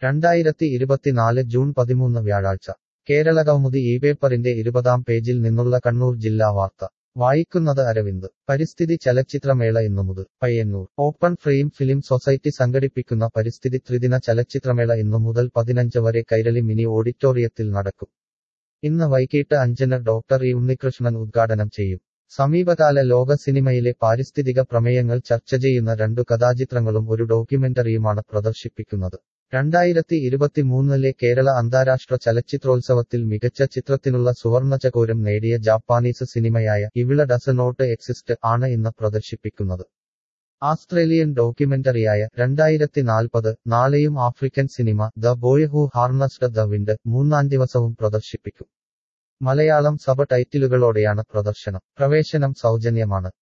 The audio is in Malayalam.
രണ്ടായിരത്തി ഇരുപത്തിനാല് ജൂൺ പതിമൂന്ന് വ്യാഴാഴ്ച കേരളകൗമുദി ഈ പേപ്പറിന്റെ ഇരുപതാം പേജിൽ നിന്നുള്ള കണ്ണൂർ ജില്ലാ വാർത്ത വായിക്കുന്നത് അരവിന്ദ് പരിസ്ഥിതി ചലച്ചിത്രമേള ഇന്നു മുതൽ Payyanur open frame film society സംഘടിപ്പിക്കുന്ന പരിസ്ഥിതി ത്രിദിന ചലച്ചിത്രമേള ഇന്നു മുതൽ പതിനഞ്ച് വരെ കൈരളി മിനി ഓഡിറ്റോറിയത്തിൽ നടക്കും ഇന്ന് വൈകിട്ട് അഞ്ചിന് ഡോക്ടർ ഇ ഉണ്ണികൃഷ്ണൻ ഉദ്ഘാടനം ചെയ്യും സമീപകാല ലോക സിനിമയിലെ പാരിസ്ഥിതിക പ്രമേയങ്ങൾ ചർച്ച ചെയ്യുന്ന രണ്ടു കഥാചിത്രങ്ങളും ഒരു ഡോക്യുമെന്ററിയുമാണ് പ്രദർശിപ്പിക്കുന്നത് രണ്ടായിരത്തി ഇരുപത്തിമൂന്നിലെ കേരള അന്താരാഷ്ട്ര ചലച്ചിത്രോത്സവത്തിൽ മികച്ച ചിത്രത്തിനുള്ള സുവർണചകോരം നേടിയ ജാപ്പാനീസ് സിനിമയായ ഇവിള ഡസ് നോട്ട് എക്സിസ്റ്റ് ആണ് ഇന്ന് പ്രദർശിപ്പിക്കുന്നത് ആസ്ട്രേലിയൻ ഡോക്യുമെന്ററിയായ രണ്ടായിരത്തി നാൽപ്പത് നാളെയും African cinema the boy who harnessed the wind മൂന്നാം ദിവസവും പ്രദർശിപ്പിക്കും മലയാളം സബ ടൈറ്റിലുകളോടെയാണ് പ്രദർശനം പ്രവേശനം സൗജന്യമാണ്